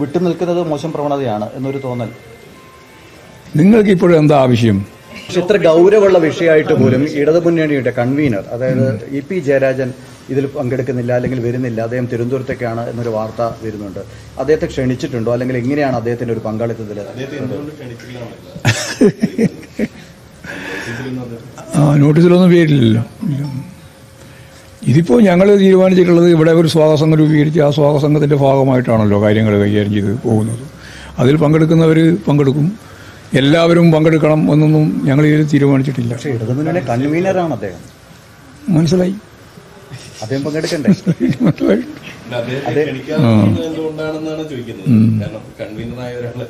വിട്ടുനിൽക്കുന്നത് മോശം പ്രവണതയാണ് എന്നൊരു തോന്നൽ നിങ്ങൾക്ക് ഇപ്പോഴും എന്താ ആവശ്യം പക്ഷെ ഇത്ര ഗൗരവമുള്ള വിഷയമായിട്ട് പോലും ഇടതുമുന്നണിയുടെ കൺവീനർ അതായത് ഇ പി ജയരാജൻ ഇതിൽ പങ്കെടുക്കുന്നില്ല അല്ലെങ്കിൽ വരുന്നില്ല അദ്ദേഹം തിരുവനന്തപുരത്തേക്കാണ് എന്നൊരു വാർത്ത വരുന്നുണ്ട് അദ്ദേഹത്തെ ക്ഷണിച്ചിട്ടുണ്ടോ അല്ലെങ്കിൽ എങ്ങനെയാണ് അദ്ദേഹത്തിന്റെ ഒരു പങ്കാളിത്തത്തിൽ ആ നോട്ടീസിലൊന്നും പേരില്ലല്ലോ ഇല്ല. ഇതിപ്പോൾ ഞങ്ങൾ തീരുമാനിച്ചിട്ടുള്ളത് ഇവിടെ ഒരു സ്വാഗതസംഘം രൂപീകരിച്ച് ആ സ്വാഗതസംഘത്തിൻ്റെ ഭാഗമായിട്ടാണല്ലോ കാര്യങ്ങൾ കൈകാര്യം ചെയ്ത് പോകുന്നത് അതിൽ പങ്കെടുക്കുന്നവർ പങ്കെടുക്കും എല്ലാവരും പങ്കെടുക്കണം എന്നൊന്നും ഞങ്ങൾ ഇതിൽ തീരുമാനിച്ചിട്ടില്ല പക്ഷെ ഇടതുമുന്നണി കൺവീനറാണ് അദ്ദേഹം മനസ്സിലായി അദ്ദേഹം പങ്കെടുക്കണ്ടേ മനസ്സിലായി അതെ എന്തുകൊണ്ടാണെന്നാണ് ചോദിക്കുന്നത് കാരണം കൺവീനറായ ഒരാള്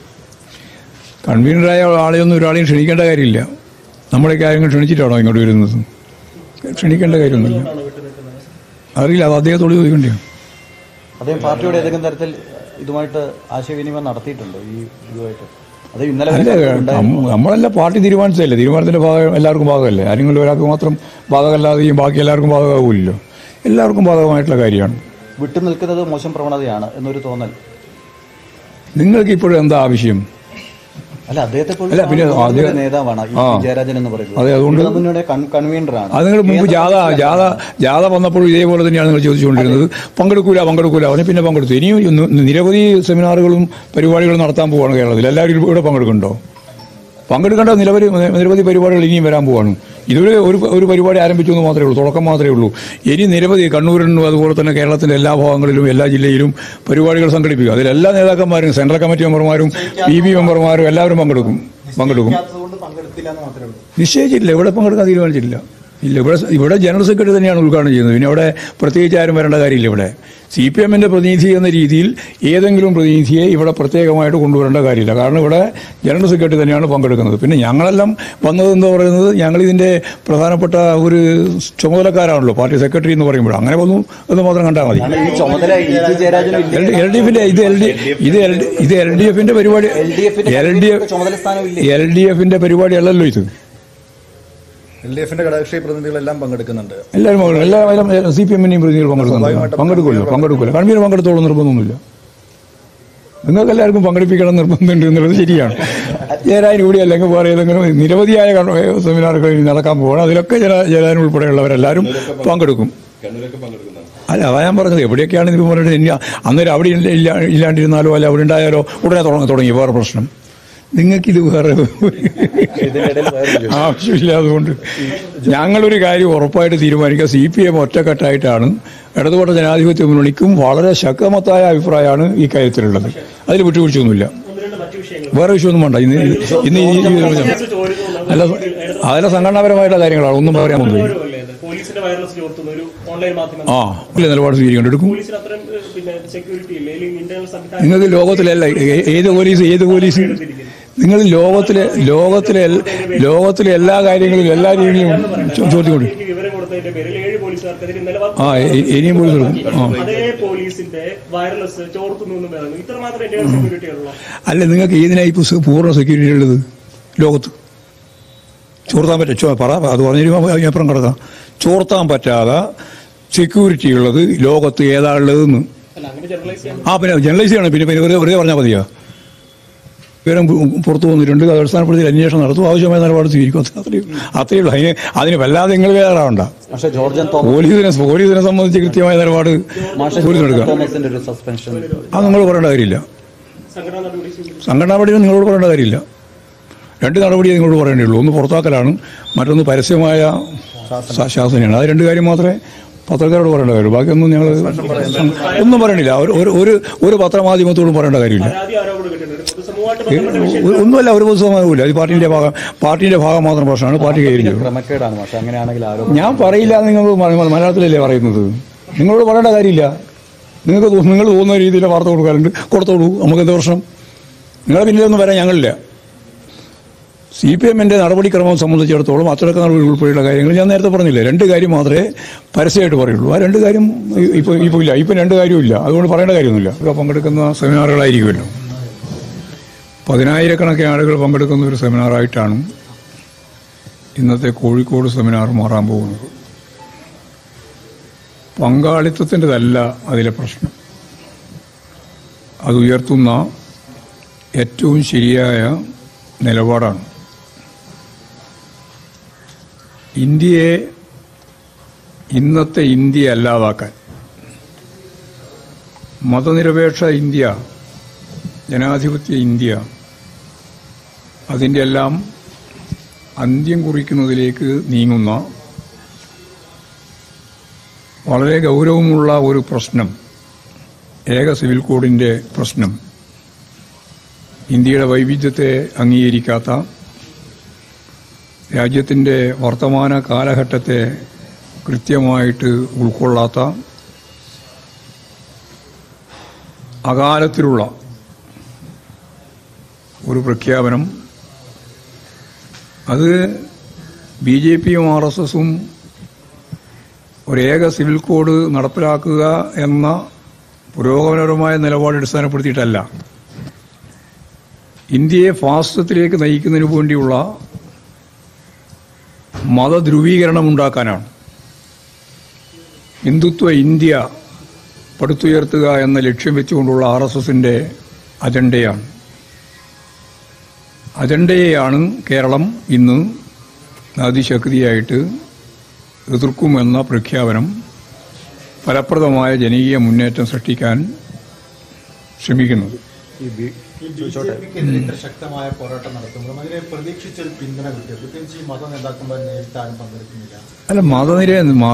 കൺവീനറായ ആളെയൊന്നും ഒരാളെയും ക്ഷണിക്കേണ്ട കാര്യമില്ല നമ്മുടെ കാര്യങ്ങൾ ക്ഷണിച്ചിട്ടാണോ ഇങ്ങോട്ട് വരുന്നത് ക്ഷണിക്കേണ്ട കാര്യമൊന്നുമില്ല അറിയില്ല അത് അദ്ദേഹത്തോട് ചോദിക്കേണ്ടതാണ് അദ്ദേഹം പാർട്ടിയുടെ ഏതെങ്കിലും തരത്തിൽ ഇതുമായിട്ട് ആശയവിനിമയം നടത്തിയിട്ടുണ്ടോ ഈ ഇതുമായിട്ട് അത് ഇന്നലെ അല്ല വരെ ഉണ്ടായിരുന്നു. നമ്മ- നമ്മളല്ല പാർട്ടി തീരുമാനിച്ചതല്ലേ തീരുമാനത്തിന്റെ ഭാഗം എല്ലാവർക്കും ഭാഗമല്ലേ ആരെങ്കിലും ഒരാൾക്ക് മാത്രം ബാധകമല്ലാതെയും ബാക്കി എല്ലാവർക്കും ബാധകമാവില്ലല്ലോ എല്ലാവർക്കും ബാധകമായിട്ടുള്ള കാര്യമാണ് വിട്ടുനിൽക്കുന്നത് മോശം പ്രവണതയാണ് എന്നൊരു തോന്നൽ നിങ്ങൾക്ക് ഇപ്പോഴും എന്താ ആവശ്യം അല്ല അദ്ദേഹത്തെ പോലും അല്ല, പിന്നെ കാണുന്ന അദ്ദേഹം- ഒരു നേതാവാണ് ഈ ആ. പി ജയരാജൻ എന്ന് പറയുന്നത് അതെ, അതുകൊണ്ട് ഇടതുമുന്നണിയുടെ കൺ- കൺവീനറാണ് അത് നിങ്ങൾ മുമ്പ് ജാഥ ജാഥ ജാഥ വന്നപ്പോഴും ഇതേപോലെ തന്നെയാണ് നിങ്ങൾ ചോദിച്ചുകൊണ്ടിരുന്നത് പങ്കെടുക്കൂല പങ്കെടുക്കൂല അവനെ പിന്നെ പങ്കെടുത്തു ഇനിയും നി- നിരവധി സെമിനാറുകളും പരിപാടികളും നടത്താൻ പോവാണ് കേരളത്തിൽ എല്ലാവരും ഇവിടെ പങ്കെടുക്കുന്നുണ്ടോ പങ്കെടുക്കേണ്ട നിരവധി നിരവധി പരിപാടികൾ ഇനിയും വരാൻ പോവാണ് ഇതൊരു ഒരു ഒരു പരിപാടി ആരംഭിച്ചു എന്ന് മാത്രമേ ഉള്ളൂ തുടക്കം മാത്രമേ ഉള്ളൂ ഇനി നിരവധി കണ്ണൂരിനും അതുപോലെ തന്നെ കേരളത്തിന്റെ എല്ലാ ഭാഗങ്ങളിലും എല്ലാ ജില്ലയിലും പരിപാടികൾ സംഘടിപ്പിക്കും അതിൽ എല്ലാ നേതാക്കന്മാരും സെൻട്രൽ കമ്മിറ്റി മെമ്പർമാരും പി ബി മെമ്പർമാരും എല്ലാവരും പങ്കെടുക്കും പങ്കെടുക്കും നിശ്ചയിച്ചിട്ടില്ല ഇവിടെ പങ്കെടുക്കാൻ തീരുമാനിച്ചിട്ടില്ല ഇല്ല ഇവിടെ ഇവിടെ ജനറൽ സെക്രട്ടറി തന്നെയാണ് ഉദ്ഘാടനം ചെയ്യുന്നത് പിന്നെ അവിടെ പ്രത്യേകിച്ച് ആരും വരേണ്ട കാര്യമില്ല ഇവിടെ സി പി എമ്മിന്റെ പ്രതിനിധി എന്ന രീതിയിൽ ഏതെങ്കിലും പ്രതിനിധിയെ ഇവിടെ പ്രത്യേകമായിട്ട് കൊണ്ടുവരേണ്ട കാര്യമില്ല കാരണം ഇവിടെ ജനറൽ സെക്രട്ടറി തന്നെയാണ് പങ്കെടുക്കുന്നത് പിന്നെ ഞങ്ങളെല്ലാം വന്നത് എന്താ പറയുന്നത് ഞങ്ങൾ ഇതിന്റെ പ്രധാനപ്പെട്ട ഒരു ചുമതലക്കാരാണല്ലോ പാർട്ടി സെക്രട്ടറി എന്ന് പറയുമ്പോൾ അങ്ങനെ വന്നു എന്ന് മാത്രം കണ്ടാൽ മതി കാരണം ഈ ചുമതല ഇ പി ജയരാജനും ഇല്ല എൽ ഡി എഫിന്റെ ഇത് എൽ ഡി ഇത് എൽ ഡി ഇത് എൽ ഡി എഫിന്റെ പരിപാടി എൽ ഡി എഫിന്റെ എൽ ഡി എഫ് ചുമതല സ്ഥാനമില്ലേ എൽ ഡി എഫിന്റെ പരിപാടി അല്ലല്ലോ ഇത് എൽ ഡി എഫിന്റെ ഘടകകക്ഷി പ്രതിനിധികളെല്ലാം പങ്കെടുക്കുന്നുണ്ട് എല്ലാവരും പങ്കെടുക്കും. എല്ലാ സി പി എമ്മിന്റെയും പ്രതിനിധികൾ പങ്കെടുക്കുന്നുണ്ട് പങ്കെടുക്കില്ല പങ്കെടുക്കില്ല കൺവീനർ പങ്കെടുത്തോളം നിർബന്ധമൊന്നുമില്ല നിങ്ങൾക്ക് എല്ലാവർക്കും പങ്കെടുപ്പിക്കണം നിർബന്ധമുണ്ട് എന്നുള്ളത് ശരിയാണ് ജയരാജൻ കൂടി അല്ലെങ്കിൽ വേറെ ഏതെങ്കിലും നിരവധിയായ കൺ- സെമിനാറുകൾ ഇനി നടക്കാൻ പോകണം അതിലൊക്കെ ജന ജയരാജൻ ഉൾപ്പെടെയുള്ളവരെല്ലാവരും പങ്കെടുക്കും കണ്ണൂരൊക്കെ പങ്കെടുക്കുന്നതാണ് അല്ല അതാ ഞാൻ പറഞ്ഞത് എവിടെയൊക്കെയാണ് ഇത് പറഞ്ഞിട്ട് ഇനി അന്നേരം അവിടെ ഇല്ല- ഇല്ല- ഇല്ലാണ്ടിരുന്നാലോ അല്ല അവിടെ ഉണ്ടായാലോ ഉടനെ തുടങ്ങി തുടങ്ങി വേറെ പ്രശ്നം നിങ്ങൾക്കിത് വേറെ ഇതിനിടയിൽ വേറൊരു ആവശ്യമില്ലാതുകൊണ്ട് ഞങ്ങളൊരു കാര്യം ഉറപ്പായിട്ട് തീരുമാനിക്കുക സി പി എം ഒറ്റക്കെട്ടായിട്ടാണ് ഇടതുപക്ഷ ജനാധിപത്യ മുന്നണിക്കും വളരെ ശക്തമത്തായ അഭിപ്രായമാണ് ഈ കാര്യത്തിലുള്ളത് അതിൽ വിട്ടുവീഴ്ചയൊന്നുമില്ല വേറെ വിഷയമൊന്നും വേണ്ട ഇന്ന് ഇന്ന് ഈ അല്ല അതെല്ലാം സംഘടനാപരമായിട്ടുള്ള കാര്യങ്ങളാണ് ഒന്നും പറയാൻ പോകുന്നില്ല പോലീസിന്റെ വയർലെസ് ചോർത്തുന്ന ഒരു ഓൺലൈൻ മാധ്യമം ആ ഇല്ല നിലപാട് സ്വീകരിക്കേണ്ട എടുക്കും പോലീസിന് അത്രയും ഏഹ്, പിന്നെ സെക്യൂരിറ്റി ഇല്ല അല്ലെങ്കിൽ ഇന്റേണൽ സംവിധാനം നിങ്ങൾക്ക് ലോകത്തിലല്ല ഏ- ഏത് പോലീസ് ഏത് പോലീസ് നിങ്ങൾ ലോകത്തിലെ ലോകത്തിലെ എൽ- ലോകത്തിലെ എല്ലാ കാര്യങ്ങളിലും എല്ലാ രീതിയിലും ചോ- ചോദിച്ചുകൊണ്ട് എനിക്ക് വിവരം കൊടുത്തതിന്റെ പേരിൽ ഏഴ് പോലീസുകാർക്കെതിരെ നിലപാട് ആ ഇ- ഇനിയും പോലീസ് എടുക്കും ആ അതേ പോലീസിന്റെ വയർലെസ് ചോർത്തുന്നു എന്ന് പറയുന്നു ഇത്ര മാത്രം ഇന്റേണൽ സെക്യൂരിറ്റി ഉള്ളൂ അല്ല നിങ്ങൾക്ക് ഏതിനായി ഇപ്പോൾ സെ- പൂർണ്ണ സെക്യൂരിറ്റി ഉള്ളത് ലോകത്ത് ചോർത്താൻ പറ്റും ചോ- പറ അത് പറഞ്ഞു അപ്പുറം കിടക്കാം ചോർത്താൻ പറ്റാതെ സെക്യൂരിറ്റി ഉള്ളത് ലോകത്ത് ഏതാ ഉള്ളതെന്ന് അല്ല അങ്ങനെ ജനറലൈസ് ചെയ്യാൻ ആ പിന്നെ ജനറലൈസ് ചെയ്യണം പിന്നെ പിന്നെ വെറുതെ വെറുതെ പറഞ്ഞാൽ മതിയോ വിവരം പു- പുറത്തു വന്നിട്ടുണ്ട് അത് അടിസ്ഥാനപ്പെടുത്തി അന്വേഷണം നടത്തും ആവശ്യമായ നിലപാട് സ്വീകരിക്കും അത് അത്രയും അത്രയേ ഉള്ളൂ അതിന് അതിന് വല്ലാതെ നിങ്ങൾ വേറാവണ്ട പക്ഷെ ജോർജൻ തോമസ് പോലീസിനെ പോലീസിനെ സംബന്ധിച്ച് കൃത്യമായ നിലപാട് മാഷെ പോലീസ് ജോർജൻ എടുക്കാം തോമസിന്റെ ഒരു സസ്പെൻഷൻ അത് നിങ്ങൾ പറയേണ്ട കാര്യമില്ല സംഘടനാ നടപടി സ്വീകരിച്ചു സംഘടനാ നടപടികൾ നിങ്ങളോട് പറയേണ്ട കാര്യമില്ല രണ്ട് നടപടിയേ നിങ്ങളോട് പറയേണ്ടതുള്ളൂ ഒന്ന് പുറത്താക്കലാണ് മറ്റൊന്ന് പരസ്യമായ ശാ- ശാസനയാണ് അത് രണ്ട് കാര്യം മാത്രമേ പത്രക്കാരോട് പറയേണ്ട കാര്യമുള്ളൂ ബാക്കിയൊന്നും ഞങ്ങൾ ഒന്നും പറയണില്ല ഒരു ഒരു- ഒരു ഒരു പത്രമാധ്യമത്തോടും പറയേണ്ട കാര്യമില്ല പരാതി ആരോപണം കിട്ടുന്നുണ്ട് പൊതുസമൂഹമായിട്ട് ബന്ധപ്പെട്ട വിഷയം ഒ- ഒന്നുമല്ല ഒരു പുസ്തകമാകില്ല അത് പാർട്ടിന്റെ ഭാഗം പാർട്ടിന്റെ ഭാഗം മാത്രം പ്രശ്നമാണ് പാർട്ടി കൈകാര്യം ചെയ്യും ക്രമക്കേടാണ് പക്ഷെ അങ്ങനെയാണെങ്കിൽ ആരോപണം ഞാൻ പറയില്ല എന്ന് നിങ്ങൾ മ- മലയാളത്തിലല്ലേ പറയുന്നത് നിങ്ങളോട് പറയേണ്ട കാര്യമില്ല നിങ്ങൾക്ക് തോ- നിങ്ങൾ തോന്നുന്ന രീതിയിൽ വാർത്ത കൊടുക്കാറുണ്ട് കൊടുത്തോളൂ നമുക്ക് എന്താ പ്രശ്നം നിങ്ങളെ പിന്നിലൊന്നും വരാൻ ഞങ്ങളില്ല സി പി എമ്മിന്റെ നടപടിക്രമം സംബന്ധിച്ചിടത്തോളം അച്ചടക്ക നടപടി ഉൾപ്പെടെയുള്ള കാര്യങ്ങൾ ഞാൻ നേരത്തെ പറഞ്ഞില്ലേ രണ്ട് കാര്യം മാത്രമേ പരസ്യമായിട്ട് പറയുള്ളൂ ആ രണ്ട് കാര്യം ഇപ്പോൾ ഇപ്പോൾ ഇല്ല ഇപ്പം രണ്ട് കാര്യവും ഇല്ല അതുകൊണ്ട് പറയേണ്ട കാര്യമൊന്നുമില്ല ഇപ്പൊ പങ്കെടുക്കുന്ന സെമിനാറുകളായിരിക്കുമല്ലോ പതിനായിരക്കണക്കിന് ആളുകൾ പങ്കെടുക്കുന്ന ഒരു സെമിനാറായിട്ടാണ് ഇന്നത്തെ കോഴിക്കോട് സെമിനാർ മാറാൻ പോകുന്നത് പങ്കാളിത്തത്തിൻ്റെതല്ല അതിലെ പ്രശ്നം അത് ഉയർത്തുന്ന ഏറ്റവും ശരിയായ നിലപാടാണ് ഇന്ത്യയെ ഇന്നത്തെ ഇന്ത്യ അല്ലാതാക്കാൻ മതനിരപേക്ഷ ഇന്ത്യ ജനാധിപത്യ ഇന്ത്യ അതിൻ്റെ എല്ലാം അന്ത്യം കുറിക്കുന്നതിലേക്ക് നീങ്ങുന്ന വളരെ ഗൗരവമുള്ള ഒരു പ്രശ്നം ഏക സിവിൽ കോഡിന്റെ പ്രശ്നം ഇന്ത്യയുടെ വൈവിധ്യത്തെ അംഗീകരിക്കാത്ത രാജ്യത്തിന്റെ വർത്തമാന കാലഘട്ടത്തെ കൃത്യമായിട്ട് ഉൾക്കൊള്ളാത്ത അകാലത്തിലുള്ള ഒരു പ്രഖ്യാപനം അത് ബി ജെ പിയും ആർ എസ് എസും ഒരേക സിവിൽ കോഡ് നടപ്പിലാക്കുക എന്ന പുരോഗമനപരമായ നിലപാട് അടിസ്ഥാനപ്പെടുത്തിയിട്ടല്ല ഇന്ത്യയെ ഫാസിസത്തിലേക്ക് നയിക്കുന്നതിന് വേണ്ടിയുള്ള മതധ്രുവീകരണം ഉണ്ടാക്കാനാണ് ഹിന്ദുത്വ ഇന്ത്യ പടുത്തുയർത്തുക എന്ന ലക്ഷ്യം വെച്ചുകൊണ്ടുള്ള ആർ എസ് എസിന്റെ അജണ്ടയാണ് അജണ്ടയെയാണ് കേരളം ഇന്ന് അതിശക്തിയായിട്ട് എതിർക്കുമെന്ന പ്രഖ്യാപനം ഫലപ്രദമായ ജനകീയ മുന്നേറ്റം സൃഷ്ടിക്കാൻ ശ്രമിക്കുന്നത് ഈ ബി- ഈ ബി ജെ പിക്കെതിരെ ഇത്ര ശക്തമായ പോരാട്ടം നടത്തുമ്പോഴും അതിനെ പ്രതീക്ഷിച്ചൊരു പിന്തുണ കിട്ടിയോ പ്രത്യേകിച്ച് ഈ മത നേതാക്കന്മാർ നേരിട്ട് ആരും പങ്കെടുക്കുന്നില്ല അല്ല മതനിര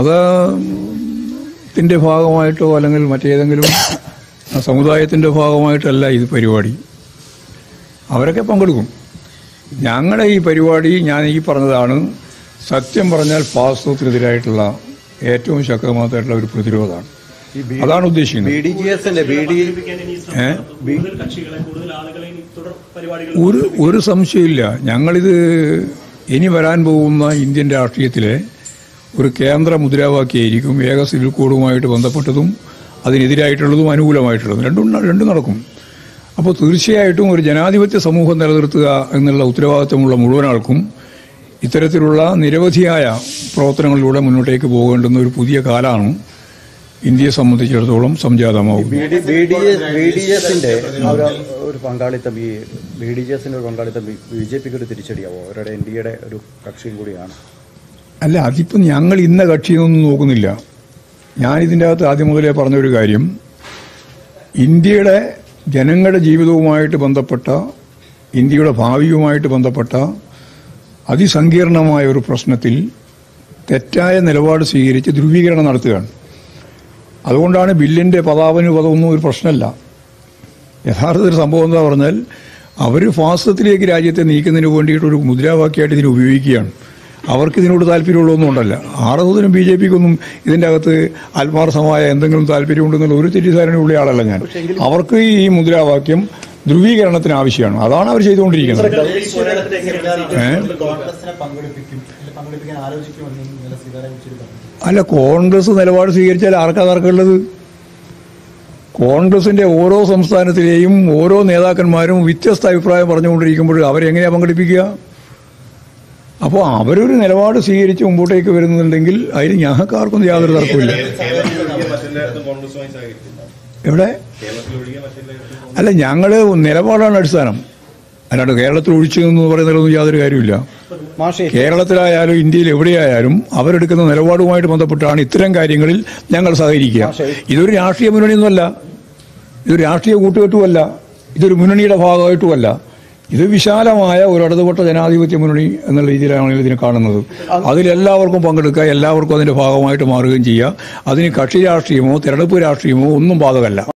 മതത്തിന്റെ ഭാഗമായിട്ടോ അല്ലെങ്കിൽ മറ്റേതെങ്കിലും സമുദായത്തിന്റെ ഭാഗമായിട്ടല്ല ഇത് പരിപാടി അവരൊക്കെ പങ്കെടുക്കും ഞങ്ങളുടെ ഈ പരിപാടി ഞാൻ ഈ പറഞ്ഞതാണ് സത്യം പറഞ്ഞാൽ ഫാസ്തവത്തിനെതിരായിട്ടുള്ള ഏറ്റവും ശക്തമായിട്ടുള്ള ഒരു പ്രതിരോധമാണ് ഈ ബി- അതാണ് ഉദ്ദേശിക്കുന്നത് ബി ഡി ജി എസിന്റെ ബി ഡി സംഘടിപ്പിക്കാൻ ഇനി ശ്രമം ഏ? നടത്തും. കൂടുതൽ കക്ഷികളെ കൂടുതൽ ആളുകളെ ഇനി തുടർ പരിപാടികൾ ഒരു ഒരു സംശയമില്ല ഞങ്ങളിത് ഇനി വരാൻ പോകുന്ന ഇന്ത്യൻ രാഷ്ട്രീയത്തിലെ ഒരു കേന്ദ്ര മുദ്രാവാക്യമായിരിക്കും ഏക സിവിൽ കോഡുമായിട്ട് ബന്ധപ്പെട്ടതും അതിനെതിരായിട്ടുള്ളതും അനുകൂലമായിട്ടുള്ളതും രണ്ടും ന- രണ്ടും നടക്കും അപ്പോൾ തീർച്ചയായിട്ടും ഒരു ജനാധിപത്യ സമൂഹം നിലനിർത്തുക എന്നുള്ള ഉത്തരവാദിത്തമുള്ള മുഴുവൻ ആൾക്കും ഇത്തരത്തിലുള്ള നിരവധിയായ പ്രവർത്തനങ്ങളിലൂടെ മുന്നോട്ടേക്ക് പോകേണ്ടുന്ന ഒരു പുതിയ കാലമാണ് ഇന്ത്യയെ സംബന്ധിച്ചിടത്തോളം സംജാതമാകുന്നത് B D B D S B D എസിന്റെ ഒരു ഒരു പങ്കാളിത്തം ഈ ബി ഡി ജി എസിന്റെ ഒരു പങ്കാളിത്തം ബി ജെ പിക്ക് ഒരു തിരിച്ചടിയാവോ അവരുടെ എൻ ഡി എയുടെ ഒരു കക്ഷിയും കൂടിയാണ് അല്ല അതിപ്പം ഞങ്ങൾ ഇന്ന കക്ഷിയൊന്നും നോക്കുന്നില്ല ഞാനിതിൻ്റെ അകത്ത് ആദ്യം മുതലേ പറഞ്ഞൊരു കാര്യം ഇന്ത്യയുടെ ജനങ്ങളുടെ ജീവിതവുമായിട്ട് ബന്ധപ്പെട്ട ഇന്ത്യയുടെ ഭാവിയുമായിട്ട് ബന്ധപ്പെട്ട അതിസങ്കീർണമായ ഒരു പ്രശ്നത്തിൽ തെറ്റായ നിലപാട് സ്വീകരിച്ച് ധ്രുവീകരണം നടത്തുകയാണ് അതുകൊണ്ടാണ് ബില്ലിന്റെ പദാവനുപദമൊന്നും ഒരു പ്രശ്നമല്ല യഥാർത്ഥത്തിൽ സംഭവം എന്താ പറഞ്ഞാൽ അവർ ഫാസത്തിലേക്ക് രാജ്യത്തെ നീക്കുന്നതിന് വേണ്ടിയിട്ടൊരു മുദ്രാവാക്യമായിട്ട് ഇതിനെ ഉപയോഗിക്കുകയാണ് അവർക്ക് ഇതിനോട് താല്പര്യമുള്ളതൊന്നും ഉണ്ടല്ല ആർ എസ് എസിനും ബി ജെ പിക്കൊന്നും ഇതിന്റെ അകത്ത് ആത്മാർത്ഥമായ എന്തെങ്കിലും താല്പര്യമുണ്ടെന്നുള്ള ഒരു തെറ്റിദ്ധാരണയുള്ള ആളല്ല ഞാൻ അവർക്ക് ഈ മുദ്രാവാക്യം ധ്രുവീകരണത്തിന് ആവശ്യമാണ് അതാണ് അവർ ചെയ്തുകൊണ്ടിരിക്കുന്നത് ഏ? കോൺഗ്രസിനെ പങ്കെടുപ്പിക്കും അല്ല, പങ്കെടുപ്പിക്കാൻ ആലോചിക്കുമെന്നും ഇന്നലെ സീതാറാം യെച്ചൂരി പറഞ്ഞു അല്ല കോൺഗ്രസ് നിലപാട് സ്വീകരിച്ചാൽ ആർക്കാ തർക്കമുള്ളത് കോൺഗ്രസിന്റെ ഓരോ സംസ്ഥാനത്തിലെയും ഓരോ നേതാക്കന്മാരും വ്യത്യസ്ത അഭിപ്രായം പറഞ്ഞുകൊണ്ടിരിക്കുമ്പോൾ അവരെങ്ങനെയാ പങ്കെടുപ്പിക്കുക അപ്പോൾ അവരൊരു നിലപാട് സ്വീകരിച്ച് മുമ്പോട്ടേക്ക് വരുന്നുണ്ടെങ്കിൽ അതിൽ ഞങ്ങൾക്ക് ആർക്കും യാതൊരു തർക്കമില്ല കേരളത്തിലൊഴികെ മറ്റെല്ലായിടത്തും കോൺഗ്രസുമായി സഹകരിക്കുന്നു എവിടെ കേരളത്തിലൊഴികെ മറ്റെല്ലായിടത്തും അല്ല ഞങ്ങള് നിലപാടാണ് അടിസ്ഥാനം അല്ലാണ്ട് കേരളത്തിൽ ഒഴിച്ചു എന്ന് പറയുന്നതിലൊന്നും യാതൊരു കാര്യമില്ല മാഷേ കേരളത്തിലായാലും ഇന്ത്യയിൽ എവിടെയായാലും അവരെടുക്കുന്ന നിലപാടുമായിട്ട് ബന്ധപ്പെട്ടാണ് ഇത്തരം കാര്യങ്ങളിൽ ഞങ്ങൾ സഹകരിക്കുക ഇതൊരു രാഷ്ട്രീയ മുന്നണിയൊന്നുമല്ല ഇതൊരു രാഷ്ട്രീയ കൂട്ടുകെട്ടുമല്ല ഇതൊരു മുന്നണിയുടെ ഭാഗമായിട്ടുമല്ല ഇത് വിശാലമായ ഒരു ഇടതുപെട്ട ജനാധിപത്യ മുന്നണി എന്നുള്ള രീതിയിലാണ് ഇതിനെ കാണുന്നത് അതിലെല്ലാവർക്കും പങ്കെടുക്കുക എല്ലാവർക്കും അതിന്റെ ഭാഗമായിട്ട് മാറുകയും ചെയ്യുക അതിന് കക്ഷി രാഷ്ട്രീയമോ തെരഞ്ഞെടുപ്പ് രാഷ്ട്രീയമോ ഒന്നും ബാധകമല്ല